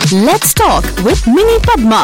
Let's talk with Mini Padma.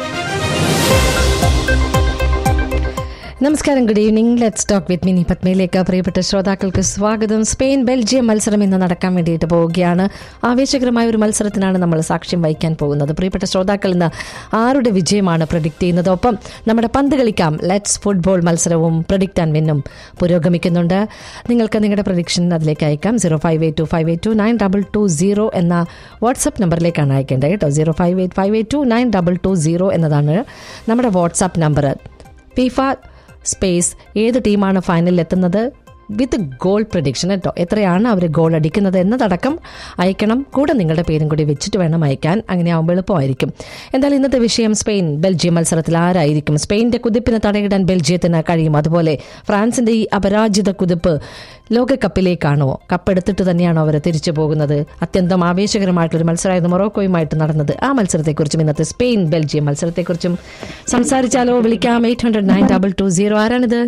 നമസ്കാരം good evening let's talk with Mini പത്മയിലേക്ക് പ്രിയപ്പെട്ട ശ്രോതാക്കൾക്ക് സ്വാഗതം സ്പെയിൻ ബെൽജിയം മത്സരം ഇന്ന് നടക്കാൻ വേണ്ടിയിട്ട് പോവുകയാണ് ആവേശകരമായ ഒരു മത്സരത്തിനാണ് നമ്മൾ സാക്ഷ്യം വഹിക്കാൻ പോകുന്നത് പ്രിയപ്പെട്ട ശ്രോതാക്കൾ ഇന്ന് ആരുടെ വിജയമാണ് പ്രഡിക്റ്റ് ചെയ്യുന്നത് ഒപ്പം നമ്മുടെ പന്ത് കളിക്കാം ലെറ്റ്സ് ഫുട്ബോൾ മത്സരവും പ്രഡിക്റ്റ് ആൻഡ് വിന്നും പുരോഗമിക്കുന്നുണ്ട് നിങ്ങൾക്ക് നിങ്ങളുടെ പ്രഡിക്ഷൻ അതിലേക്ക് അയക്കാം zero five eight two five eight two nine double two zero എന്ന വാട്സപ്പ് നമ്പറിലേക്കാണ് അയക്കേണ്ടത് കേട്ടോ zero five eight five eight two nine double two zero എന്നതാണ് നമ്മുടെ വാട്സാപ്പ് നമ്പർ ഫിഫ സ്പേസ് ഏത് ടീമാണ് ഫൈനലിൽ എത്തുന്നത് വിത്ത് ഗോൾ പ്രഡിക്ഷൻ കേട്ടോ എത്രയാണ് അവർ ഗോൾ അടിക്കുന്നത് എന്നതടക്കം അയക്കണം കൂടെ നിങ്ങളുടെ പേരും കൂടി വെച്ചിട്ട് വേണം അയക്കാൻ അങ്ങനെ ആകുമ്പോൾ എളുപ്പമായിരിക്കും എന്തായാലും ഇന്നത്തെ വിഷയം സ്പെയിൻ ബെൽജിയം മത്സരത്തിൽ ആരായിരിക്കും സ്പെയിനിന്റെ കുതിപ്പിന് തടയിടാൻ ബെൽജിയത്തിന് കഴിയും അതുപോലെ ഫ്രാൻസിന്റെ ഈ അപരാജിത കുതിപ്പ് ലോകകപ്പിലേക്കാണോ കപ്പെടുത്തിട്ട് തന്നെയാണോ അവർ തിരിച്ചു പോകുന്നത് അത്യന്തം ആവേശകരമായിട്ടുള്ള മത്സരമായിരുന്നു മൊറോക്കോയുമായിട്ട് നടന്നത് ആ മത്സരത്തെക്കുറിച്ചും ഇന്നത്തെ സ്പെയിൻ ബെൽജിയം മത്സരത്തെക്കുറിച്ചും സംസാരിച്ചാലോ വിളിക്കാം eight hundred nine double two zero ആരാണിത്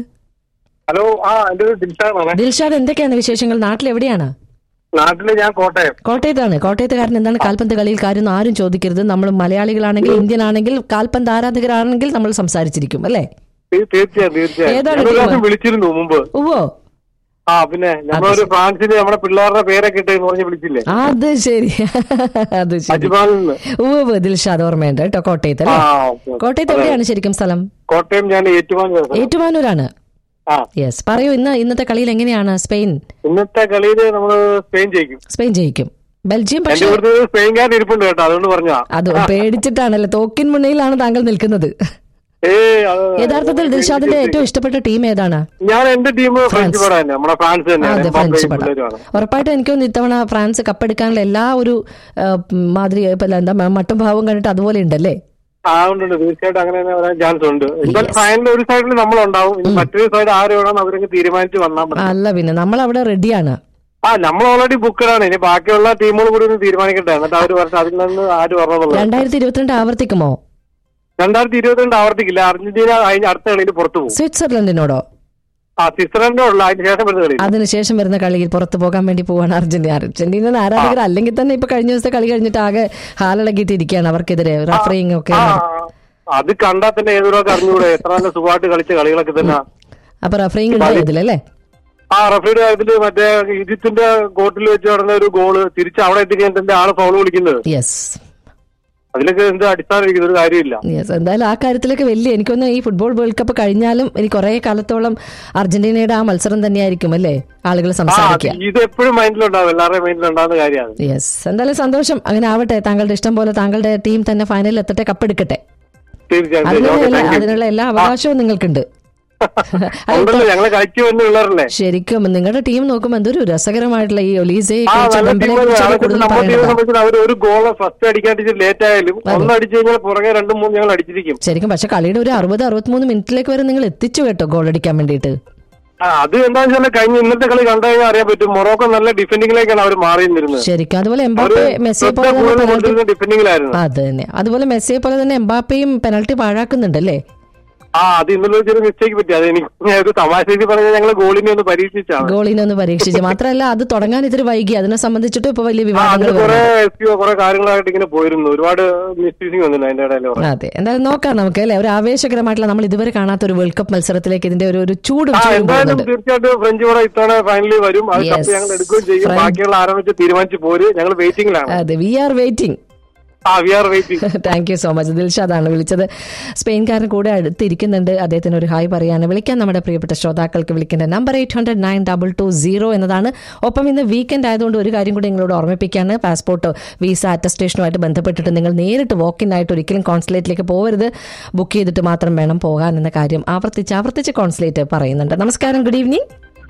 ഹലോ ആ എന്റെ ഒരു ദിൽഷാദാണ് ദിൽഷാദ് എന്തൊക്കെയാണ് വിശേഷങ്ങൾ നാട്ടിൽ എവിടെയാണ് നാട്ടില് ഞാൻ കോട്ടയം കോട്ടയത്താണ് കോട്ടയത്തുകാരൻ എന്താണ് കാൽപന്ത് കളിയിൽ കാര്യം ആരും ചോദിക്കരുത് നമ്മൾ മലയാളികളാണെങ്കിൽ ഇന്ത്യൻ ആണെങ്കിൽ കാൽപന്ത് ആരാധകരാണെങ്കിൽ നമ്മൾ സംസാരിച്ചിരിക്കും അല്ലേ തീ- തീർച്ചയായും തീർച്ചയായും ഏതാണ് ഞാൻ ഒരു ടീം? പ്രാവശ്യം വിളിച്ചിരുന്നു മുമ്പ് ഓവോ ആ പിന്നെ നമ്മളൊരു ഫ്രാൻസിന് നമ്മുടെ പിള്ളേരുടെ പേരൊക്കെ ഇട്ട് എന്ന് പറഞ്ഞ് വിളിച്ചില്ലേ അത് ശരി അത് ശരി അജ്മാലിൽ നിന്ന് ഉവ്വ് ദിൽഷാദ് ഓർമ്മയുണ്ട് കേട്ടോ കോട്ടയത്ത് ആ അല്ലേ ഓക്കെ. കോട്ടയത്ത് അതെ. എവിടെയാണ് ശരിക്കും സ്ഥലം കോട്ടയം ഞാൻ ഏറ്റുമാൻ ദിവസം ഏറ്റുമാനൂരാണ് ആ യെസ് പറയൂ ഇന്ന് ഇന്നത്തെ കളിയിൽ എങ്ങനെയാണ് സ്പെയിൻ ഇന്നത്തെ കളിയിൽ നമ്മള് സ്പെയിൻ ജയിക്കും സ്പെയിൻ ജയിക്കും ബെൽജിയം എന്റെ പക്ഷേ ഇവിടുത്തെ സ്പെയിൻകാർ ഇരിപ്പുണ്ട് കേട്ടോ അതുകൊണ്ട് പറഞ്ഞാ അത് പേടിച്ചിട്ടാണല്ലേ തോക്കിൻ മുന്നയിലാണ് താങ്കൾ നിൽക്കുന്നത് ഏ അത് യഥാർത്ഥത്തിൽ ദിൽഷാദിന്റെ ഏറ്റവും ഇഷ്ടപ്പെട്ട ടീം ഏതാണ് ഞാൻ എന്റെ ടീം ഫ്രഞ്ച് പടം തന്നെ നമ്മുടെ ഫ്രാൻസ് ആ, തന്നെയാണ് അതെ ഫ്രഞ്ച് എംബാപ്പയും പടം പിള്ളേരുമാണ്. ഉറപ്പായിട്ടും എനിക്ക് തോന്നുന്നു ഇത്തവണ ഫ്രാൻസ് കപ്പെടുക്കാനുള്ള എല്ലാ ഒരു ആ, മാതിരി ഇപ്പൊ എന്താ മട്ടും ഭാവവും കണ്ടിട്ട് അതുപോലെ ഉണ്ടല്ലേ ആ ഉണ്ട് തീർച്ചയായിട്ടും അങ്ങനെ തന്നെ വരാൻ ചാൻസ് ഉണ്ട് എന്തായാലും ഫൈനൽ ഒരു സൈഡിൽ നമ്മളുണ്ടാവും ഇനി മറ്റൊരു സൈഡ് ആര് വേണമെന്ന് അവരൊക്കെ തീരുമാനിച്ച് വന്നാൽ മതി അല്ല പിന്നെ നമ്മൾ അവിടെ റെഡിയാണ് ആ നമ്മൾ ഓൾറെഡി ബുക്കഡാണ് ഇനി ബാക്കിയുള്ള ടീമുകൾ കൂടി ഒന്ന് തീരുമാനിക്കട്ടെ എന്നിട്ട് അവര് പറഞ്ഞ അതിൽ നിന്ന് ആര് പറഞ്ഞത് രണ്ടായിരത്തി ഇരുപത്തിരണ്ട് ആവർത്തിക്കുമോ രണ്ടായിരത്തി ഇരുപത്തിരണ്ട് ആവർത്തിക്കില്ല അർജന്റീന അതിന് അടുത്ത കളിയിൽ പുറത്തു പോകും സ്വിറ്റ്സർലൻഡിനോടോ ആ സ്വിറ്റ്സർലൻഡേ ഉള്ള അതിന് ശേഷം വരുന്ന കളി അതിനുശേഷം വരുന്ന കളിയിൽ പുറത്തു പോകാൻ വേണ്ടി പോവാണ് അർജന്റീന അർജന്റീന ആരാധകർ അല്ലെങ്കിൽ തന്നെ ഇപ്പൊ കഴിഞ്ഞ ദിവസത്തെ കളി കഴിഞ്ഞിട്ട് ആകെ ഹാലിളകിയിട്ട് ഇരിക്കുകയാണ് അവർക്കെതിരെ റഫറിങ് ഒക്കെ ആ അത് കണ്ടാൽ തന്നെ ഏതൊക്കെ അറിഞ്ഞൂടെ എത്ര നല്ല സുഖമായിട്ട് കളിച്ച കളികളൊക്കെ തന്നെ അപ്പൊ റഫറിങ് ഉണ്ട് ഇതിലല്ലേ ആ റഫറിയുടെ കാര്യത്തില് മറ്റേ ഈജിപ്തിന്റെ കോർട്ടിൽ വെച്ച് നടന്ന ഒരു ഗോള് തിരിച്ച് അവിടെ എത്തിക്കഴിഞ്ഞിട്ട് ആള് ഫൗൾ വിളിക്കുന്നത് യെസ് അതിലൊക്കെ എന്ത് അടിസ്ഥാനം ഇരിക്കുന്ന ഒരു കാര്യമില്ല യെസ് എന്തായാലും ആ കാര്യത്തിലൊക്കെ വലിയ എനിക്കൊന്ന് ഈ ഫുട്ബോൾ വേൾഡ് കപ്പ് കഴിഞ്ഞാലും ഇനി കുറെ കാലത്തോളം അർജന്റീനയുടെ ആ മത്സരം തന്നെയായിരിക്കും അല്ലേ ആളുകൾ ആ സംസാരിക്കുക ഇത് എപ്പോഴും മൈൻഡിലുണ്ടാവും എല്ലാവരുടെയും മൈൻഡിലുണ്ടാവുന്ന കാര്യമാണ് യെസ് എന്തായാലും സന്തോഷം അങ്ങനെ ആവട്ടെ താങ്കളുടെ ഇഷ്ടം പോലെ താങ്കളുടെ ടീം തന്നെ ഫൈനലിൽ എത്തട്ടെ കപ്പെടുക്കട്ടെ തീർച്ചയായും അതിനുള്ള ഓക്കെ എല്ലാ- താങ്ക് യു അതിനുള്ള എല്ലാ അവകാശവും നിങ്ങൾക്കുണ്ട് ഉണ്ടല്ലോ ഞങ്ങള് കളിച്ചു വന്ന പിള്ളേരല്ലേ ശരിക്കും നിങ്ങളുടെ ടീം നോക്കുമ്പോൾ എന്തൊരു രസകരമായിട്ടുള്ള ഈ ഒലീസയെ ആ കുറിച്ച് നല്ല ഡെമ്പലെ ടീം കുറിച്ചൊക്കെ കൂടുതൽ നമ്മുടെ ടീമിനെ പറയേണ്ടതാ സംബന്ധിച്ച് അവർ ഒരു ഗോള് ഫസ്റ്റ് അടിക്കാണ്ടിച്ച് ലേറ്റ് ആയാലും ഒന്ന് അടിച്ചു കഴിഞ്ഞാൽ പുറകെ രണ്ടും മൂന്നും ഞങ്ങൾ അടിച്ചിരിക്കും ശരിക്കും പക്ഷെ കളിയുടെ ഒരു അറുപത് അറുപത്തിമൂന്ന് മിനിറ്റിലേക്ക് വരെ നിങ്ങൾ എത്തിച്ചു കേട്ടോ ഗോൾ അടിക്കാൻ വേണ്ടിയിട്ട് ആ അത് എന്താണെന്ന് വെച്ചാൽ കഴിഞ്ഞ ഇന്നത്തെ കളി കണ്ടു കഴിഞ്ഞാൽ അറിയാൻ പറ്റും മൊറോക്കോ നല്ല ഡിഫെൻഡിങ്ങിലേക്കാണ് അവർ മാറി നിന്നിരുന്നത് ശരിക്കും അതുപോലെ അവര് എംബാപ്പെ മെസ്സിയെ പോലെ തന്നെ പെനൽറ്റി കൊണ്ടിരുന്ന ഡിഫെൻഡിങ്ങിലായിരുന്നു അത് തന്നെ അതുപോലെ മെസ്സിയെ പോലെ തന്നെ എംബാപ്പയും പെനൽറ്റി പാഴാക്കുന്നുണ്ടല്ലേ ആ അത് ഇന്നലെ ഒരു ചെറിയ മിസ്റ്റേക്ക് പറ്റി അത് എനിക്ക് ഞാൻ ഒരു തമാശ രീതി പറഞ്ഞാൽ ഞങ്ങൾ ഗോളിനെ ഒന്ന് പരീക്ഷിച്ചാണ് ഗോളിനെ ഒന്ന് പരീക്ഷിച്ച് മാത്രമല്ല അത് തുടങ്ങാൻ ഇത്തിരി വൈകി അതിനെ സംബന്ധിച്ചിട്ട് ഇപ്പൊ വലിയ ആ വിവാദങ്ങൾ അതിൽ കുറെ വരുന്നുണ്ട്. എസ്പിയോ കുറെ കാര്യങ്ങളായിട്ട് ഇങ്ങനെ പോയിരുന്നു ഒരുപാട് മിസ്റ്റേക്കിംഗ് വന്നില്ല അതിന്റെ ഇടയിൽ കുറെ. അതെ എന്തായാലും നോക്കാം നമുക്ക് അല്ലെ ഒരു ആവേശകരമായിട്ടുള്ള നമ്മൾ ഇതുവരെ കാണാത്ത ഒരു വേൾഡ് കപ്പ് മത്സരത്തിലേക്ക് ഇതിന്റെ ഒരു ഒരു ചൂടും ആ ചൂടും എന്തായാലും പോകുന്നുണ്ട് തീർച്ചയായിട്ടും ഫ്രഞ്ച് കൂടെ ഇത്തവണ ഫൈനലിൽ വരും അത് Yes. കപ്പ് ഞങ്ങൾ എടുക്കുകയും ചെയ്യും French- ബാക്കിയുള്ള ആരംഭിച്ച് തീരുമാനിച്ച് പോര് ഞങ്ങൾ വെയിറ്റിംഗിലാണ് അതെ വി ആർ വെയിറ്റിംഗ് ആ we are waiting thank you so much ദിൽഷാദാണ് വിളിച്ചത് സ്പെയിൻകാരൻ കൂടെ അടുത്തിരിക്കുന്നുണ്ട് അദ്ദേഹത്തിന് ഒരു ഹായ് പറയാണ് വിളിക്കാൻ നമ്മുടെ പ്രിയപ്പെട്ട ശ്രോതാക്കൾക്ക് വിളിക്കേണ്ട number eight hundred nine double two zero എന്നതാണ് ഒപ്പം ഇന്ന് വീക്കെൻഡ് ആയതുകൊണ്ട് ഒരു കാര്യം കൂടി നിങ്ങളോട് ഓർമ്മിപ്പിക്കുകയാണ് പാസ്പോർട്ട് വീസ അറ്റസ്റ്റേഷനുമായിട്ട് ബന്ധപ്പെട്ടിട്ട് നിങ്ങൾ നേരിട്ട് walk-in ആയിട്ട് ഒരിക്കലും കോൺസുലേറ്റിലേക്ക് പോകരുത് ബുക്ക് ചെയ്തിട്ട് മാത്രം വേണം പോകാൻ എന്ന കാര്യം ആവർത്തിച്ച് ആവർത്തിച്ച് കോൺസുലേറ്റ് പറയുന്നുണ്ട് നമസ്കാരം ഗുഡ് ഈവനിങ്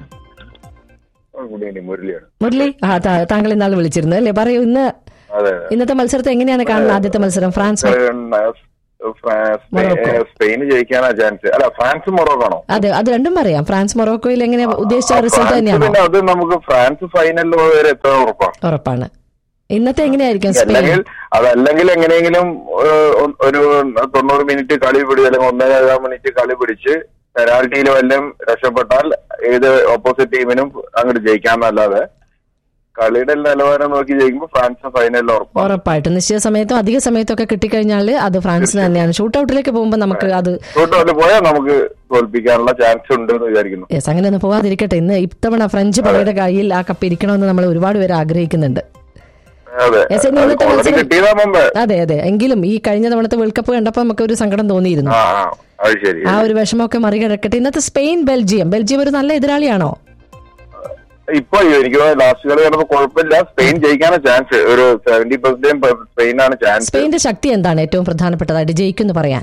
ഗുഡ് ഈവനിങ് മുരളിയാണ് മുരളി ആ താ- താങ്കൾ ഇന്നാൾ വിളിച്ചിരുന്നു അല്ലേ പറയൂ ഇന്ന് അതെ ഇന്നത്തെ മത്സരത്തെ എങ്ങനെയാണ് കാണുന്നത് ആദ്യത്തെ മത്സരം ഫ്രാൻസ് മൊറോക്കോ. സ്പെയിന് ജയിക്കാനാ ചാൻസ് അല്ല ഫ്രാൻസ് മൊറോക്കോ ആണോ അതെ അത് രണ്ടും പറയാം ഫ്രാൻസ് മൊറോക്കോയിൽ എങ്ങനെ ഉദ്ദേശിച്ച റിസൾട്ട് ഫ്രാൻസ് തന്നെയാണോ പിന്നെ അത് നമുക്ക് ഫ്രാൻസ് ഫൈനലിൽ വരെ എത്താൻ ഉറപ്പാണ് ഉറപ്പാണ് ഇന്നത്തെ എങ്ങനെയായിരിക്കും സ്പെയിൻ അല്ലെങ്കിൽ അതല്ലെങ്കിൽ എങ്ങനെയെങ്കിലും ഏഹ്, ഒ- ഒരു തൊണ്ണൂറ് മിനിറ്റ് കളി പിടിച്ച് അല്ലെങ്കിൽ ഒന്നേകാൽ മിനിറ്റ് കളി പിടിച്ച് പെനാൽറ്റിയിൽ വല്ലതും രക്ഷപ്പെട്ടാൽ ഏത് ഓപ്പോസിറ്റ് ടീമിനും അങ്ങോട്ട് ജയിക്കാന്നല്ലാതെ കളിയുടെ നിലവാരം നോക്കി ജയിക്കുമ്പോൾ ഫ്രാൻസ് ഫൈനലിൽ ഉറപ്പാണ് ഉറപ്പായിട്ടും നിശ്ചിത സമയത്തും അധിക സമയത്തും ഒക്കെ കിട്ടിക്കഴിഞ്ഞാൽ അത് ഫ്രാൻസിന് തന്നെയാണ് ഷൂട്ടൗട്ടിലേക്ക് പോകുമ്പോൾ നമുക്ക് അത് ഷൂട്ടൗട്ടിൽ പോയാൽ നമുക്ക് തോൽപ്പിക്കാനുള്ള ചാൻസ് ഉണ്ട് എന്ന് വിചാരിക്കുന്നു യെസ് അങ്ങനെ ഒന്ന് പോകാതിരിക്കട്ടെ ഇന്ന് ഇത്തവണ ഫ്രഞ്ച് പടയുടെ കയ്യിൽ ആ കപ്പ് ഇരിക്കണമെന്ന് നമ്മൾ ഒരുപാട് പേര് ആഗ്രഹിക്കുന്നുണ്ട് അതെ Yes, ഇനി ഇന്നത്തെ ഓൾറെഡി മത്സരം- കിട്ടിയതാ മുമ്പേ അതെ അതെ എങ്കിലും ഈ കഴിഞ്ഞ തവണത്തെ വേൾഡ് കപ്പ് കണ്ടപ്പോൾ നമുക്ക് ഒരു സങ്കടം തോന്നിയിരുന്നു ആ ആ അത് ശരി ആ ഒരു വിഷമമൊക്കെ മറികടക്കട്ടെ ഇന്നത്തെ സ്പെയിൻ ബെൽജിയം ബെൽജിയം ഒരു നല്ല എതിരാളിയാണോ ഇപ്പൊ എനിക്ക് ലാസ്റ്റ് കളി കണ്ടപ്പോ കുഴപ്പമില്ല സ്പെയിൻ ജയിക്കാനാണ് ചാൻസ് ഒരു സെവന്റി പെർസെന്റ് സ്പെയിനാണ് ചാൻസ് സ്പെയിന്റെ ശക്തി എന്താണ് ഏറ്റവും പ്രധാനപ്പെട്ടതായിട്ട് ജയിക്കുന്നു പറയാൻ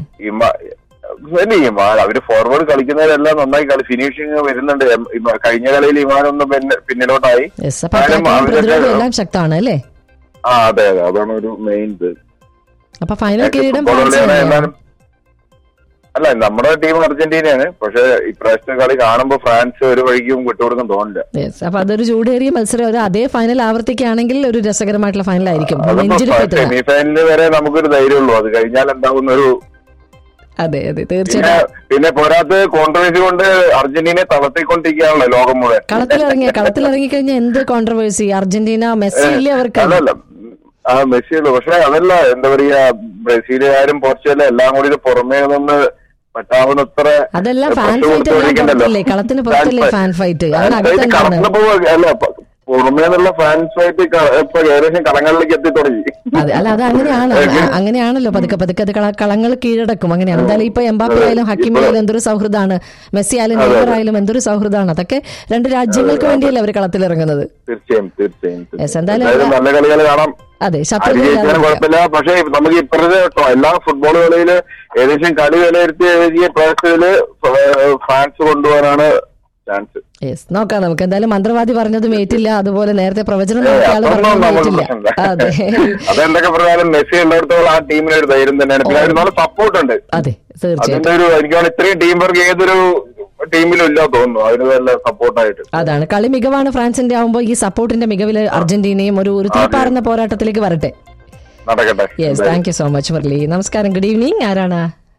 അവര് ഫോർവേഡ് കളിക്കുന്നവരെല്ലാം നന്നായി കളി ഫിനിഷിങ് വരുന്നുണ്ട് എം- ഇമ- കഴിഞ്ഞ കളിയിൽ ഇമാനൊന്ന് പിന്ന- പിന്നിലോട്ടായി യെസ് അപ്പൊ ആരും attacking, അവരൊക്കെ- പ്രതിരോധം എല്ലാം ശക്തമാണ് അല്ലേ ആ അതെ അതെ അതാണ് ഒരു മെയിൻ ഇത് അപ്പൊ ഫൈനൽ കിരീടം ഫുട്ബോൾ ഫ്രാൻസിന് കളിയാണ് തന്നെയാണ്. എല്ലാവരും അല്ല നമ്മുടെ ടീം അർജന്റീനയാണ് പക്ഷെ ഇപ്രാവശ്യത്തെ കളി കാണുമ്പോൾ ഫ്രാൻസ് ഒരു വഴിക്കും വിട്ടുകൊടുക്കാൻ തോന്നില്ല യെസ് അപ്പൊ അതൊരു ചൂടേറിയ മത്സരം ഒരു അതേ ഫൈനൽ ആവർത്തിക്കുകയാണെങ്കിൽ ഒരു രസകരമായിട്ടുള്ള ഫൈനൽ ആയിരിക്കും അതിപ്പോ നെഞ്ചിരി പറ്റുക സെമി ഫൈനലിൽ വരെ നമുക്കൊരു ധൈര്യമുള്ളൂ അത് കഴിഞ്ഞാൽ എന്താവുന്ന ഒരു അതെ അതെ പിന്നെ തീർച്ചയായിട്ടും പിന്നെ പോരാത്ത കോൺട്രവേഴ്സി കൊണ്ട് അർജന്റീനയെ തളർത്തിക്കൊണ്ടിരിക്കുകയാണല്ലോ ലോകം മുഴുവൻ കളത്തിലിറങ്ങിയ കളത്തിലിറങ്ങി കഴിഞ്ഞാൽ എന്ത് കോൺട്രവേഴ്സി അർജന്റീന മെസ്സി ഇല്ലേ അവർക്ക് അല്ലല്ല ആ മെസ്സിയുള്ളൂ പക്ഷെ അതല്ല എന്താ പറയാ ബ്രസീലുകാരും പോർച്ചുഗലും എല്ലാം കൂടി ഇത് പുറമേ നിന്ന് പറ്റാവുന്നത്ര അതെല്ലാം pressure ഫാൻ ഫൈറ്റ് എല്ലാം കൊടുത്തുകൊണ്ടിരിക്കണ്ടല്ലോ. പുറത്തല്ലേ കളത്തിന് പുറത്തല്ലേ Fan ഫാൻ ഫൈറ്റ് Fan അതിനകത്ത് fight എന്താണ് കടന്നപ്പോ അല്ല പ- പുറമേ നിന്നുള്ള ഫാൻസ് ഫൈറ്റ് ഇപ്പൊ ഏകദേശം കളങ്ങളിലേക്ക് എത്തി തുടങ്ങി അതെ അല്ല അത് അങ്ങനെയാണ് അ- അങ്ങനെയാണല്ലോ പതുക്കെ പതുക്കെ അത് കള- കളങ്ങൾ കീഴടക്കും അങ്ങനെയാണ് എന്തായാലും ഇപ്പൊ എംബാപ്പി ആയാലും ഹക്കിമി ആയാലും എന്തൊരു സൗഹൃദമാണ് മെസ്സി ആയാലും നെയ്മർ ആയാലും എന്തൊരു സൗഹൃദമാണ് അതൊക്കെ രണ്ട് രാജ്യങ്ങൾക്ക് വേണ്ടിയല്ലേ അവർ കളത്തിലിറങ്ങുന്നത് തീർച്ചയായും തീർച്ചയായും Yes, എന്തായാലും എന്തായാലും നല്ല കളികൾ കാണാം അതെ അത് ശത്രുത ജയിക്കാനും കുഴപ്പമില്ല പക്ഷേ നമുക്ക് ഇപ്പോഴത്തെ കേട്ടോ എല്ലാ ഫുട്ബോൾ കളിയില് ഏകദേശം കളി വിലയിരുത്തി എഴുതിയ പ്ലേയേഴ്സില് ഫ്രാൻസ് കൊണ്ടുപോകാനാണ് ചാൻസ് യെസ് നോക്കാം നമുക്ക് എന്തായാലും മന്ത്രവാദി പറഞ്ഞതും ഏറ്റില്ല അതുപോലെ നേരത്തെ പ്രവചനം ഏയ്, നടത്തിയ ആള് അതൊന്നും പറഞ്ഞതും നമുക്ക് ഏറ്റില്ല പ്രശ്നമില്ല. അതെ അതെന്തൊക്കെ പറഞ്ഞാലും മെസ്സി ഉള്ളിടത്തോളം ആ ടീമിന് ഒരു ധൈര്യം തന്നെയാണ് പിന്നെ അതിന് നല്ല സപ്പോർട്ട് ഉണ്ട് അതെ തീർച്ചയായിട്ടും അതിന്റെ ഒരു എനിക്ക് തോന്നുന്നു ഇത്രയും ടീം വർക്ക് ഏതൊരു ടീമിലും ഇല്ല തോന്നുന്നു അതിന് നല്ല സപ്പോർട്ടായിട്ട് അതാണ് കളി മികവാണ് ഫ്രാൻസിന്റെ ആവുമ്പോൾ ഈ സപ്പോർട്ടിന്റെ മികവിൽ അർജന്റീനയും ഒരു ഒരു തീപ്പാറുന്ന പോരാട്ടത്തിലേക്ക് വരട്ടെ നടക്കട്ടെ yes thank you so much Murali നമസ്കാരം ഗുഡ് ഈവനിങ് ആരാണ്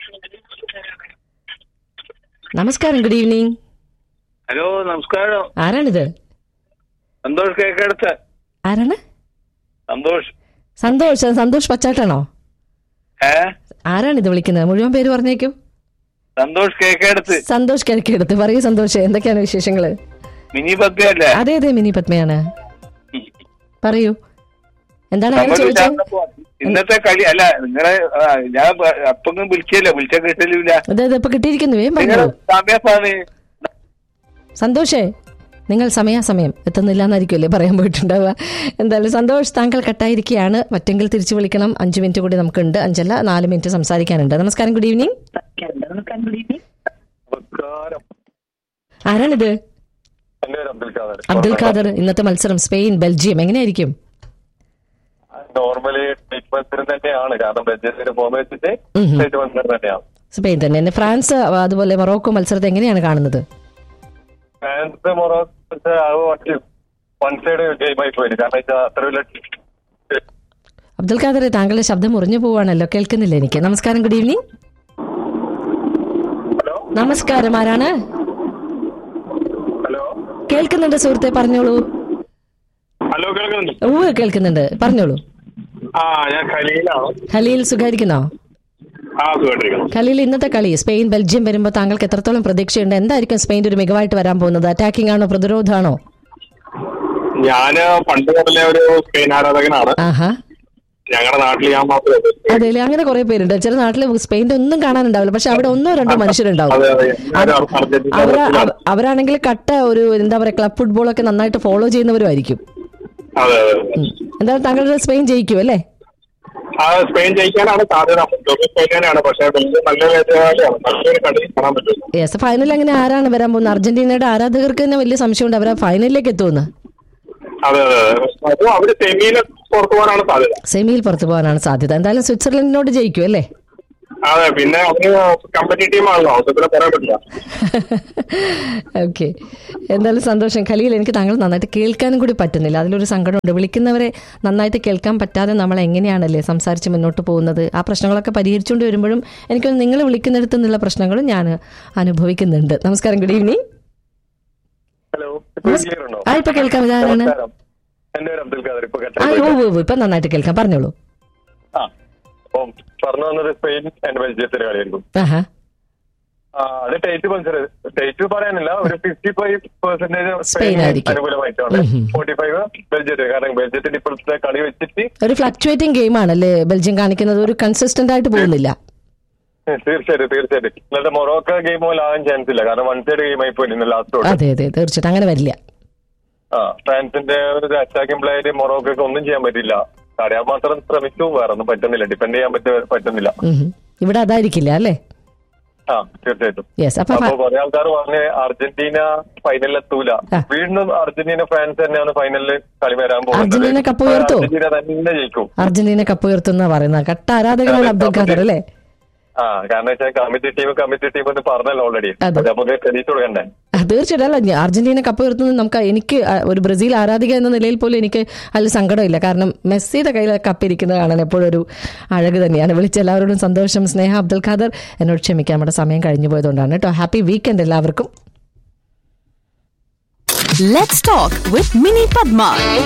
നമസ്കാരം ഗുഡ് ഈവനിങ് ഹലോ നമസ്കാരം ആരാണിത് സന്തോഷ് കേക്കടുത്ത് ആരാണ് സന്തോഷ് സന്തോഷ് സന്തോഷ് പച്ചാട്ടാണോ ഏ ആരാണിത് വിളിക്കുന്നത് മുഴുവൻ പേര് പറഞ്ഞേക്കൂ സന്തോഷ് കേക്കടുത്ത് സന്തോഷ് കിഴക്കെടുത്ത് പറയൂ സന്തോഷ് എന്തൊക്കെയാണ് വിശേഷങ്ങള് മിനി പത്തല്ലേ അതെ അതെ മിനി പത്മയാണ് പറയൂ എന്താണ് അയാൾ നമ്മൾ ചോദിച്ചത് വിചാരിച്ചപ്പോ ഇന്നത്തെ കളി അല്ല നിങ്ങളെ ആ, ഞാൻ അപ്പം വിളിച്ചില്ല വിളിച്ച കിട്ടലില്ല അതെ അതെ ഇപ്പൊ കിട്ടിയിരിക്കുന്നു വേം നിങ്ങളെ പറഞ്ഞോളൂ സമയത്താണ് സന്തോഷേ നിങ്ങൾ സമയാസമയം എത്തുന്നില്ല എന്നായിരിക്കുമല്ലേ പറയാൻ പോയിട്ടുണ്ടാവുക എന്തായാലും സന്തോഷ് താങ്കൾ കട്ടായിരിക്കുകയാണ് മറ്റെങ്കിൽ തിരിച്ചു വിളിക്കണം അഞ്ചു മിനിറ്റ് കൂടി നമുക്കുണ്ട് അഞ്ചല്ല നാല് മിനിറ്റ് സംസാരിക്കാനുണ്ട് നമസ്കാരം ഗുഡ് ഈവനിങ് ആരാണിത് അബ്ദുൽ ഖാദർ ഇന്നത്തെ മത്സരം സ്പെയിൻ ബെൽജിയം എങ്ങനെയായിരിക്കും നോർമലി ടെസ്റ്റ് മത്സരം തന്നെയാണ് കാരണം ബെൽജിയത്തിന്റെ ഫോം വെച്ചിട്ട് ഉം ഉം. ടെസ്റ്റ് മത്സരം തന്നെയാണ് സ്പെയിൻ തന്നെ പിന്നെ ഫ്രാൻസ് അതുപോലെ മൊറോക്കോ മത്സരത്തെ എങ്ങനെയാണ് കാണുന്നത് France Morocco one side game ആയി പോയി കാരണം വെച്ചാൽ അത്ര വലിയ അബ്ദുൽ ഖാദർ താങ്കളുടെ ശബ്ദം മുറിഞ്ഞു പോവാണല്ലോ കേൾക്കുന്നില്ല എനിക്ക് നമസ്കാരം ഗുഡ് ഈവനിങ് ഹലോ നമസ്കാരം ആരാണ് ഹലോ കേൾക്കുന്നുണ്ട് സുഹൃത്തെ പറഞ്ഞോളൂ ഹലോ കേൾക്കുന്നുണ്ട് ഓ കേൾക്കുന്നുണ്ട് പറഞ്ഞോളൂ ആ ഞാൻ ഖലീലാണ് ഖലീൽ സുഖായിരിക്കുന്നോ ആ സുഖമായിട്ടിരിക്കുന്നു ഖലീൽ ഇന്നത്തെ കളി സ്പെയിൻ ബെൽജിയം വരുമ്പോൾ താങ്കൾക്ക് എത്രത്തോളം പ്രതീക്ഷയുണ്ട് എന്തായിരിക്കും സ്പെയിൻ്റെ ഒരു മികവായിട്ട് വരാൻ പോകുന്നത് അറ്റാക്കിംഗ് ആണോ പ്രതിരോധമാണോ ഞാന് പണ്ട് മുതലേ ഒരു സ്പെയിൻ ആരാധകനാണ് ആഹാ ഞങ്ങളുടെ നാട്ടിൽ ഞാൻ മാത്രമേ ഉള്ളൂ. അതെ അങ്ങനെ കുറെ പേരുണ്ട് ചില നാട്ടിൽ സ്പെയിന്റെ ഒന്നും കാണാനുണ്ടാവില്ല പക്ഷെ അവിടെ ഒന്നോ രണ്ടോ മനുഷ്യരുണ്ടാവും അതെ, അതെ. അത് അർജന്റീന അവരാ ബ്രസീലാണ്. അവരാണെങ്കിൽ കട്ട ഒരു എന്താ പറയാ ക്ലബ് ഫുട്ബോൾ ഒക്കെ നന്നായിട്ട് ഫോളോ ചെയ്യുന്നവരുമായിരിക്കും അതെ അതെ ഉം. എന്തായാലും താങ്കളുടെ സ്പെയിൻ ജയിക്കും അല്ലേ ആ സ്പെയിൻ ജയിക്കാനാണ് സാധ്യത മുൻതൂക്കം സ്പെയിൻ തന്നെയാണ് പക്ഷേ ബെൽജിയം നല്ലൊരു എതിരാളിയാണ് നല്ലൊരു കളി കാണാൻ പറ്റും യെസ് ഫൈനൽ അങ്ങനെ ആരാണ് വരാൻ പോകുന്നത് അർജന്റീനയുടെ ആരാധകർക്ക് തന്നെ വലിയ സംശയമുണ്ട് അവരാ ഫൈനലിലേക്ക് എത്തുമെന്ന് അതെ അതെ അതെ അതും അവര് സെമിയിൽ പുറത്തു പോകാനാണ് സാധ്യത സെമിയിൽ പുറത്തു പോകാനാണ് സാധ്യത എന്തായാലും സ്വിറ്റ്സർലൻഡിനോട് ജയിക്കും അല്ലേ അതെ പിന്നെ അവര് കമ്പനി ടീമാണല്ലോ അത് പിന്നെ പറയാൻ പറ്റില്ല ഓക്കെ എന്തായാലും സന്തോഷം ഖലീൽ എനിക്ക് താങ്കൾ നന്നായിട്ട് കേൾക്കാനും കൂടി പറ്റുന്നില്ല അതിലൊരു സങ്കടമുണ്ട് വിളിക്കുന്നവരെ നന്നായിട്ട് കേൾക്കാൻ പറ്റാതെ നമ്മൾ എങ്ങനെയാണല്ലേ സംസാരിച്ച് മുന്നോട്ട് പോകുന്നത് ആ പ്രശ്നങ്ങളൊക്കെ പരിഹരിച്ചുകൊണ്ട് വരുമ്പോഴും എനിക്കൊന്ന് നിങ്ങൾ വിളിക്കുന്നിടത്തു നിന്നുള്ള പ്രശ്നങ്ങളും ഞാൻ അനുഭവിക്കുന്നുണ്ട് നമസ്കാരം ഗുഡ് ഈവനിങ് ഹലോ ആ ഇപ്പൊ കേൾക്കാം ഇതാരാണ് എന്റെ പേര് അബ്ദുൽ ഖാദർ ഇപ്പൊ ആ കട്ടായി ഓ ഓ, ഓ, ഇപ്പൊ നന്നായിട്ട് കേൾക്കാം പറഞ്ഞോളൂ ആ അപ്പം പറഞ്ഞു വന്നത് സ്പെയിൻ ആൻഡ് ബെൽജിയത്തിന്റെ കളിയായിരിക്കും ആഹാ ആ, അത് ടേറ്റ് മത്സരം ടേറ്റ് പറയാനില്ല ഒരു ഫിഫ്റ്റി ഫൈവ് പെർസെന്റേജ് സ്പെയിൻ ആയിരിക്കും. അനുകൂലമായിട്ടുണ്ട് ഉം. ഫോർട്ടി ഫൈവ് ബെൽജിയത്തിന് കാരണം ബെൽജിയത്തിന്റെ ഇപ്പോഴത്തെ കളി വെച്ചിട്ട് ഒരു ഫ്ലക്ച്വേറ്റിംഗ് ഗെയിം ആണല്ലേ ബെൽജിയം കാണിക്കുന്നത് ഒരു കൺസിസ്റ്റന്റ് ആയിട്ട് പോകുന്നില്ല ഉം, തീർച്ചയായിട്ടും തീർച്ചയായിട്ടും ഇന്നത്തെ മൊറോക്ക ഗെയിം പോലെ ആകാൻ ചാൻസ് ഇല്ല കാരണം വൺ സൈഡ് ഗെയിം ആയി പോയി ഇന്ന് ലാസ്റ്റ് അതെ അതെ തീർച്ചയായിട്ടും അങ്ങനെ വരില്ല ആ ഫ്രാൻസിന്റെ ഒരു അറ്റാക്കിംഗ് പ്ലെയർ മൊറോക്കൊക്കെ ഒന്നും ചെയ്യാൻ പറ്റില്ല അറിയാൻ മാത്രം ശ്രമിച്ചു വേറെ ഒന്നും പറ്റുന്നില്ല ഡിപെൻഡ് ചെയ്യാൻ പറ്റ പറ്റുന്നില്ല ഉം. ഇവിടെ അതായിരിക്കില്ല അല്ലേ ആ തീർച്ചയായിട്ടും യെസ് അപ്പൊ അപ്പൊ കുറെ ആൾക്കാർ പറഞ്ഞ് അർജന്റീന ഫൈനലിൽ എത്തൂല ആ. വീണ്ടും അർജന്റീന ഫ്രാൻസ് തന്നെയാണ് ഫൈനലിൽ കളി വരാൻ അർജന്റീന കപ്പ് ഉയർത്തുവോ? അർജന്റീന തന്നെ ജയിക്കും അർജന്റീന കപ്പ് ഉയർത്തുന്ന പറയുന്നത് കട്ട ആരാധകനാണ് അബ്ദുൽ ഖാദർ അല്ലേ ആ കാരണം വെച്ചാൽ കമ്മിറ്റി ടീം കമ്മിറ്റി ടീം എന്ന് പറഞ്ഞല്ലോ ഓൾറെഡി അതെ. നമുക്ക് ക്രെഡിറ്റ് കൊടുക്കണ്ടേ ആ, തീർച്ചയായിട്ടും അല്ല ഞാൻ അർജന്റീന കപ്പ് ഉയർത്തുന്നത് നമുക്ക് എനിക്ക് ആ, ഒരു ബ്രസീൽ ആരാധിക എന്ന നിലയിൽ പോലും എനിക്ക് അതിൽ സങ്കടമില്ല കാരണം മെസ്സിയുടെ കയ്യിൽ കപ്പ് ഇരിക്കുന്നത് കാണാൻ എപ്പോഴും ഒരു അഴക് തന്നെയാണ് വിളിച്ച എല്ലാവരോടും സന്തോഷം സ്നേഹ അബ്ദുൽ ഖാദർ എന്നോട് ക്ഷമിക്കാം നമ്മുടെ സമയം കഴിഞ്ഞു പോയതുകൊണ്ടാണ് കേട്ടോ ഹാപ്പി വീക്കെൻഡ് എല്ലാവർക്കും Let's talk with Mini Padma.